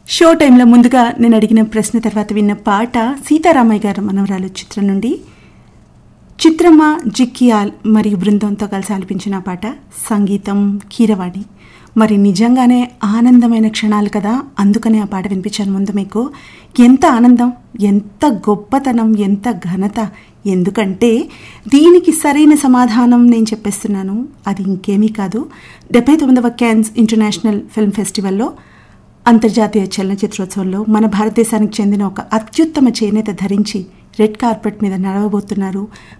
show టైంలో ముందుగా నేను అడిగిన ప్రశ్న తర్వాత విన్న పాట సీతారామయ్య గారు మనవరాలు చిత్రం నుండి చిత్రమ్మ జిక్కియాల్ మరియు బృందంతో కలిసి ఆలపించిన పాట సంగీతం కీరవాణి మరి నిజంగానే ఆనందమైన క్షణాలు కదా అందుకనే ఆ పాట వినిపించాను ముందు మీకు ఎంత ఆనందం ఎంత గొప్పతనం ఎంత ఘనత ఎందుకంటే దీనికి సరైన సమాధానం నేను చెప్పేస్తున్నాను అది ఇంకేమీ కాదు డెబ్బై తొమ్మిదవ క్యాన్స్ ఇంటర్నేషనల్ ఫిల్మ్ ఫెస్టివల్లో అంతర్జాతీయ చలనచిత్రోత్సవంలో మన భారతదేశానికి చెందిన ఒక అత్యుత్తమ చేనేత ధరించి రెడ్ కార్పెట్ మీద నడవబోతున్నారు